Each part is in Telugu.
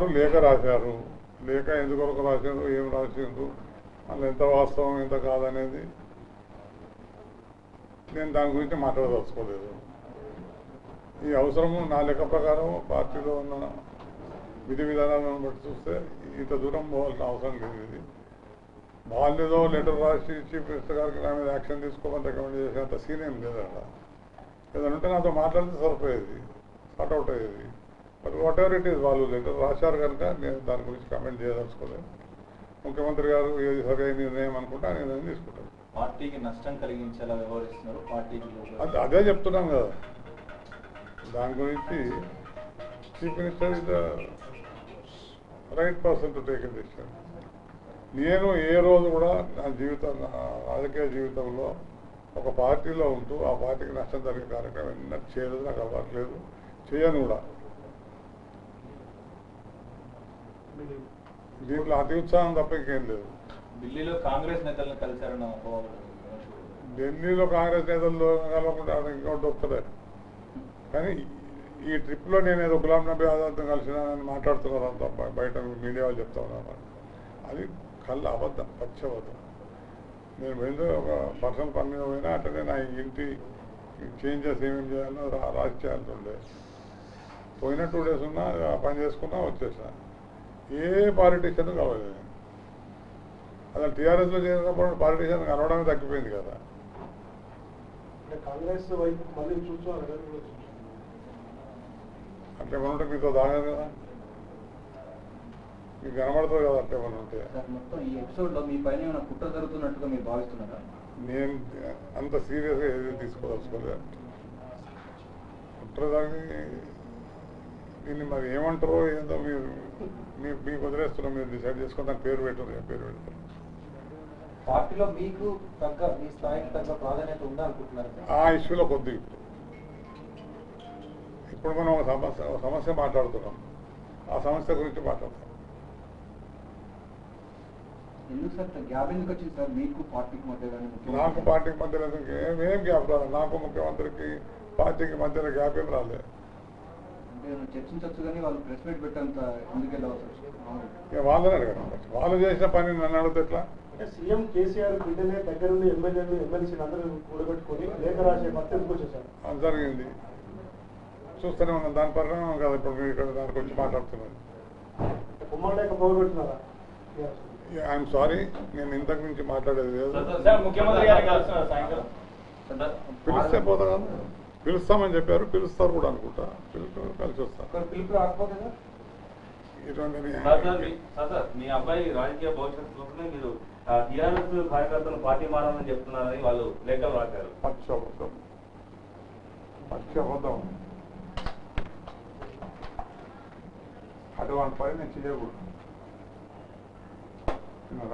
వారు లేఖ రాశారు లేఖ ఎందుకొరకు రాశారు ఏం రాసిండ్రు మళ్ళీ ఎంత వాస్తవం ఎంత కాదనేది నేను దాని గురించి మాట్లాడదలుచుకోలేదు ఈ అవసరము నా లెక్క ప్రకారం పార్టీలో ఉన్న విధి విధానాలను బట్టి చూస్తే ఇంత దూరం పోవాల్సిన అవసరం లేదు ఇది వాళ్ళు ఏదో లెటర్ రాసి చీఫ్ మినిస్టర్ గారికి నా మీద యాక్షన్ తీసుకోమని రికమెండ్ చేసేంత సీన్ ఏం లేదు అక్కడ ఏదైనా ఉంటే నాతో మాట్లాడితే సరిపోయేది అవుట్ అయ్యేది but whatever it is వాళ్ళు లెటర్ రాశారు కనుక నేను దాని గురించి కామెంట్ చేయదలుచుకోలేదు ముఖ్యమంత్రి గారు ఏది సరైన నిర్ణయం అనుకుంటే ఆ నిర్ణయం తీసుకుంటారు పార్టీకి నష్టం కలిగించేలా వ్యవహరిస్తున్నారు పార్టీకి అదే అదే చెప్తున్నాం కదా దాని గురించి chief minister is the right person to take decision నేను ఏ రోజు కూడా నా జీవితం నా రాజకీయ జీవితంలో ఒక పార్టీలో ఉంటూ ఆ పార్టీకి నష్టం జరిగే కార్యక్రమం ఎన్నడూ చేయలేదు నాకు అలవాట్లేదు చేయను కూడా దీంట్లో అతి ఉత్సాహం తప్ప ఇంకేం లేదు ఢిల్లీలో కాంగ్రెస్ నేతలను కలిశారన్న అపోహలు విమర్శలు. ఢిల్లీలో కాంగ్రెస్ నేతలు కలవకుండా ఆడ ఇంకోటి దొరుకుతలే కానీ ఈ ట్రిప్లో నేను ఏదో గులాం నబీ ఆజాద్తో కలిసినానని మాట్లాడుతున్నారు అంతా బ- బయట మీడియా వాళ్ళు చెప్తా ఉన్నారు అది కళ్ళ అబద్ధం పచ్చి అబద్ధం నేను వెళ్ళి ఒక పర్సనల్ పని మీద పోయినా అట్లనే నా ఇంటి చేంజెస్ ఏమేమి చేయాలో రా రాసి చేయాల్సి ఉండే పోయిన టూ డేస్ ఉన్నా ఆ పని చేసుకున్నా వచ్చేసా ఏ పాలిటీషియన్ కలవలేదు నేను. అసలు టీఆర్ఎస్లో చేసినప్పుడు పాలిటీషియన్ కలవడమే తగ్గిపోయింది కదా అంటే కాంగ్రెస్ వైపు మళ్ళీ చూస్తున్నారు కదా మీరు చూస్తున్నారు. అట్లా ఏమైనా ఉంటే మీతో దాగదు కదా మీకు కనబడుతుంది కదా అట్లా ఏమైనా ఉంటే సార్ మొత్తం ఈ ఎపిసోడ్ లో మీ పైన ఏమైనా కుట్ర జరుగుతున్నట్టుగా మీరు భావిస్తున్నారా నేను అంత సీరియస్గా ఏది తీసుకోదలుచుకోలేదు కుట్రదాన్ని దీన్ని మరి ఏమంటారో ఏందో మీరు మీ మీకు వదిలేస్తున్నాం మీరు డిసైడ్ చేసుకుని దాని పేరు పెట్టారు ఏ పేరు పెడతారు పార్టీలో మీకు తగ్గ మీ స్థాయికి తగ్గ ప్రాధాన్యత ఉందా అనుకుంటున్నారు ఆ ఇష్యూలో కొద్ది ఇప్పుడు ఇప్పుడు మనం ఒక సమస్య ఒక సమస్య మాట్లాడుతున్నాం ఆ సమస్య గురించి మాట్లాడతాం ఎందుకు సార్ గ్యాప్ ఎందుకు వచ్చింది సార్ మీకు పార్టీకి మధ్య కానీ నాకు పార్టీకి మధ్యలో ఏం ఏం గ్యాప్ రాలేదు నాకు ముఖ్యమంత్రికి పార్టీకి మధ్యలో గ్యాప్ ఏం రాలేదు అంటే ఏమైనా చర్చించవచ్చు కానీ వాళ్ళు ప్రెస్ మీట్ పెట్టేంత ఎందుకు వెళ్ళవచ్చు ఇక వాళ్ళని అడగండి వాళ్ళు చేసిన పని నన్ను అడిగితే ఎట్లా అంటే సీఎం కేసీఆర్ బిడ్డనే దగ్గరుండి ఎమ్మెల్యేలు ఎమ్మెల్సీలు అందరూ కూడబెట్టుకొని లేఖ రాసే పరిస్థితికి వచ్చేసారు అది జరిగింది చూస్తూనే ఉన్నాం దాని పరిణామం కాదు ఇప్పుడు మీరు ఇక్కడ దాని గురించి మాట్లాడుతున్నారు కుమ్మడి లేక పోగొట్టున్నారా ఐఎమ్ సారీ నేను ఇంతకు నుంచి మాట్లాడేది లేదు సార్ ముఖ్యమంత్రి గారిని కలుస్తున్నారు సాయంత్రం పిలిస్తే పోతా కదా పిలుస్తామని చెప్పారు పిలుస్తారు కూడా అనుకుంటా పిలుపు కలిసి వస్తారు ఒకరు పిలుపు రాకపోతే సార్ ఇటువంటి సార్ సార్ మీ- సార్ సార్ మీ అబ్బాయి రాజకీయ భవిష్యత్తు కోసమే మీరు టీఆర్ఎస్ కార్యకర్తలు పార్టీ మారాలని చెప్తున్నారని వాళ్ళు లేఖలు రాశారు పచ్చి అబద్ధం పచ్చి అబద్ధం అటువంటి పని నేను చేయకూడదు విన్నారా?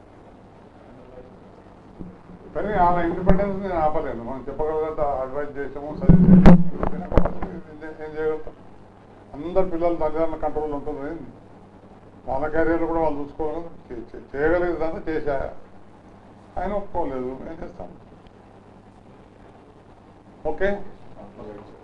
కానీ వాళ్ళ ఇండిపెండెన్స్ నేను ఆపలేను మనం చెప్పగలిగినంత అడ్వైజ్ చేసాము సజెస్ట్ చేసాము ఏం చేయగలుగుతాం అందరు పిల్లలు తల్లిదండ్రుల కంట్రోల్ ఉంటుంది వాళ్ళ కెరీర్లు కూడా వాళ్ళు చూసుకోవాలి చే- చే- చేయగలిగేది దాన్ని చేశా ఆయన ఒప్పుకోలేదు ఏం చేస్తాం ఓకే